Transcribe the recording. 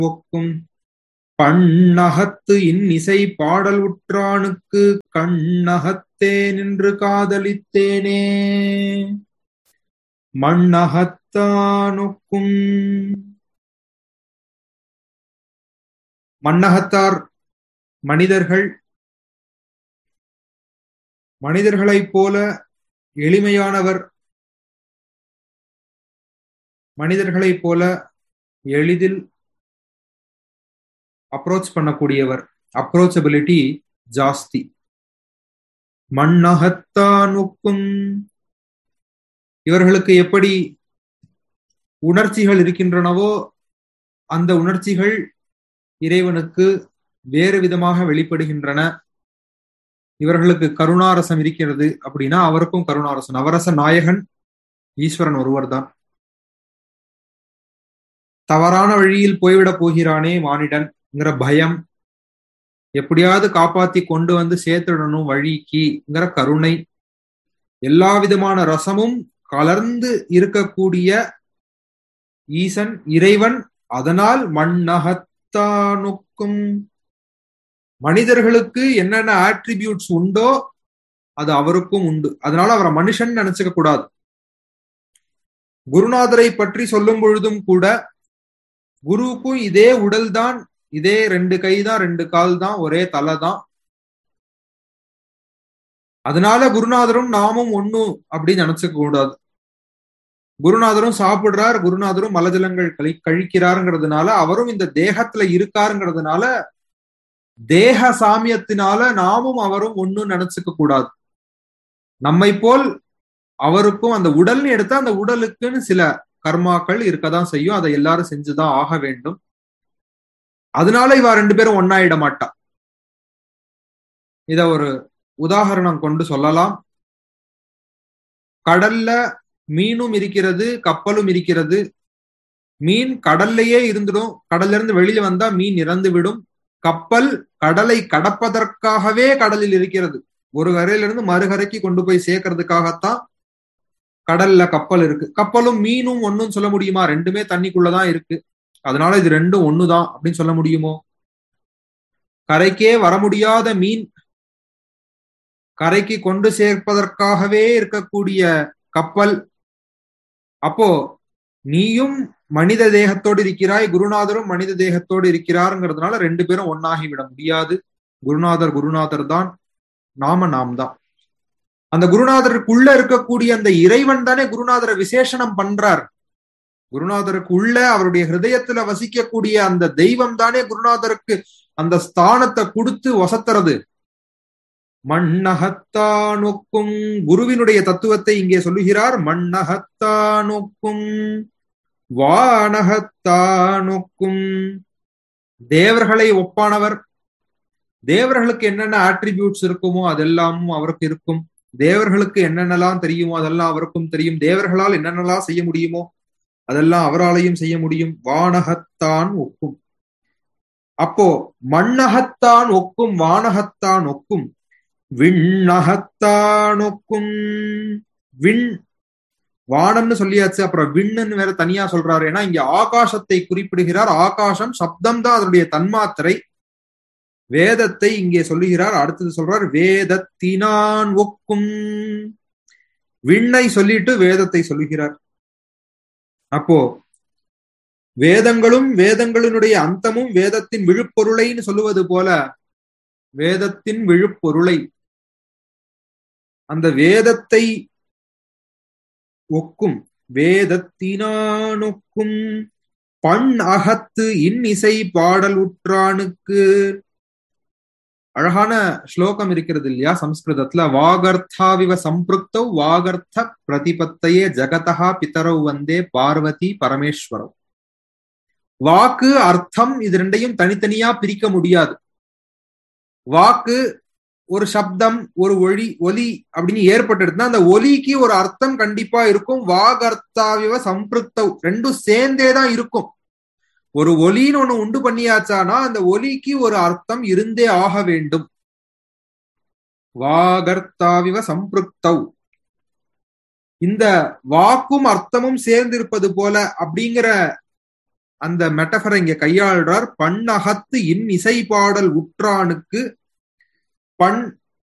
ஒக்கும் பண்ணகத்து இன்னிசை பாடல் உற்றானுக்கு கண்ணகத்தே நின்று காதலித்தேனே மண்ணகத்தானுக்கும் மண்ணகத்தார் மனிதர்கள் மனிதர்களைப் போல எளிமையானவர் மனிதர்களைப் போல எளிதில் அப்ரோச் பண்ணக்கூடியவர் அப்ரோச்சபிலிட்டி ஜாஸ்தி மண்ணகத்தானுக்கும் இவர்களுக்கு எப்படி உணர்ச்சிகள் இருக்கின்றனவோ அந்த உணர்ச்சிகள் இறைவனுக்கு வேறு விதமாக வெளிப்படுகின்றன இவர்களுக்கு கருணாரசம் இருக்கிறது அப்படின்னா அவருக்கும் கருணாரசன் நவரச நாயகன் ஈஸ்வரன் ஒருவர் தான் தவறான வழியில் போய்விடப் போகிறானே மானிடன்ங்கிற பயம் எப்படியாவது காப்பாத்தி கொண்டு வந்து சேர்த்துடணும் வழிக்குங்கிற கருணை எல்லா விதமான ரசமும் கலர்ந்து இருக்கக்கூடிய ஈசன் இறைவன் அதனால் மண்ணகத்தானுக்கும் மனிதர்களுக்கு என்னென்ன ஆட்ரிபியூட்ஸ் உண்டோ அது அவருக்கும் உண்டு அதனால அவரை மனுஷன் நினைச்சுக்க கூடாது குருநாதரை பற்றி சொல்லும் பொழுதும் கூட குருவுக்கும் இதே உடல் தான் இதே ரெண்டு கை தான் ரெண்டு கால் தான் ஒரே தலை தான் அதனால குருநாதரும் நாமும் ஒண்ணு அப்படின்னு நினைச்சுக்க கூடாது குருநாதரும் சாப்பிடுறார் குருநாதரும் மலஜலங்கள் கழி கழிக்கிறாருங்கிறதுனால அவரும் இந்த தேகத்துல இருக்காருங்கிறதுனால தேக சாமியத்தினால நாமும் அவரும் ஒன்னும் நினைச்சுக்க கூடாது நம்மை போல் அவருக்கும் அந்த உடல்னு எடுத்தா அந்த உடலுக்குன்னு சில கர்மாக்கள் இருக்கதான் செய்யும் அதை எல்லாரும் செஞ்சுதான் ஆக வேண்டும் அதனால இவ ரெண்டு பேரும் ஒன்னாயிட மாட்டா இத ஒரு உதாகரணம் கொண்டு சொல்லலாம் கடல்ல மீனும் இருக்கிறது கப்பலும் இருக்கிறது மீன் கடல்லையே இருந்துடும் கடல்ல இருந்து வெளியில வந்தா மீன் இறந்து விடும் கப்பல் கடலை கடப்பதற்காகவே கடலில் இருக்கிறது ஒரு கரையிலிருந்து மறுகரைக்கு கொண்டு போய் சேர்க்கறதுக்காகத்தான் கடல்ல கப்பல் இருக்கு கப்பலும் மீனும் ஒன்னும் சொல்ல முடியுமா ரெண்டுமே தண்ணிக்குள்ளதான் இருக்கு அதனால இது ரெண்டும் ஒண்ணுதான் அப்படின்னு சொல்ல முடியுமோ கரைக்கே வர முடியாத மீன் கரைக்கு கொண்டு சேர்ப்பதற்காகவே இருக்கக்கூடிய கப்பல் அப்போ நீயும் மனித தேகத்தோடு இருக்கிறாய் குருநாதரும் மனித தேகத்தோடு இருக்கிறாருங்கிறதுனால ரெண்டு பேரும் ஒன்னாகி விட முடியாது குருநாதர் குருநாதர் தான் நாம நாம் தான் அந்த குருநாதருக்குள்ள இருக்கக்கூடிய அந்த இறைவன் தானே குருநாதரை விசேஷனம் பண்றார் குருநாதருக்கு உள்ள அவருடைய ஹிருதயத்துல வசிக்கக்கூடிய அந்த தெய்வம் தானே குருநாதருக்கு அந்த ஸ்தானத்தை கொடுத்து வசத்துறது மண்ணகத்தானொக்கும் குருவினுடைய தத்துவத்தை இங்கே சொல்லுகிறார் மண்ணகத்தானொக்கும் வானகத்தானொக்கும் தேவர்களை ஒப்பானவர் தேவர்களுக்கு என்னென்ன ஆட்ரிபியூட்ஸ் இருக்குமோ அதெல்லாமும் அவருக்கு இருக்கும் தேவர்களுக்கு என்னென்னலாம் தெரியுமோ அதெல்லாம் அவருக்கும் தெரியும் தேவர்களால் என்னென்னலாம் செய்ய முடியுமோ அதெல்லாம் அவராலையும் செய்ய முடியும் வானகத்தான் ஒக்கும் அப்போ மண்ணகத்தான் ஒக்கும் வானகத்தான் ஒக்கும் விண்ணகத்தான் ஒக்கும் விண் வானம்னு சொல்லியாச்சு அப்புறம் விண்ணுன்னு வேற தனியா சொல்றாரு ஏன்னா இங்க ஆகாசத்தை குறிப்பிடுகிறார் ஆகாசம் சப்தம் தான் அதனுடைய தன்மாத்திரை வேதத்தை இங்கே சொல்லுகிறார் அடுத்தது சொல்றார் வேதத்தினான் ஒக்கும் விண்ணை சொல்லிட்டு வேதத்தை சொல்லுகிறார் அப்போ வேதங்களும் வேதங்களினுடைய அந்தமும் வேதத்தின் விழுப்பொருளைன்னு சொல்லுவது போல வேதத்தின் விழுப்பொருளை அந்த வேதத்தை ஒக்கும் வேதத்தினானொக்கும் பண் அகத்து இன்னிசை பாடல் உற்றானுக்கு அழகான ஸ்லோகம் இருக்கிறது இல்லையா சம்ஸ்கிருதத்துல வாகர்த்தாவிவ சம்பிருக்தவ் வாகர்த்த பிரதிபத்தையே ஜகதா பிதரவ் வந்தே பார்வதி பரமேஸ்வரவ் வாக்கு அர்த்தம் இது ரெண்டையும் தனித்தனியா பிரிக்க முடியாது வாக்கு ஒரு சப்தம் ஒரு ஒளி ஒலி அப்படின்னு ஏற்பட்டுடுதுன்னா அந்த ஒலிக்கு ஒரு அர்த்தம் கண்டிப்பா இருக்கும் வாகர்த்தாவிவ சம்பிருக்தவ் ரெண்டும் சேர்ந்தே தான் இருக்கும் ஒரு ஒலின்னு ஒண்ணு உண்டு பண்ணியாச்சானா அந்த ஒலிக்கு ஒரு அர்த்தம் இருந்தே ஆக வேண்டும் வாகர்த்தாவிவ சம்பிருக்தவ் இந்த வாக்கும் அர்த்தமும் சேர்ந்திருப்பது போல அப்படிங்கிற அந்த மெட்டபரை இங்க கையாளுறார் பண்ணகத்து இன் இசை பாடல் உற்றானுக்கு பண்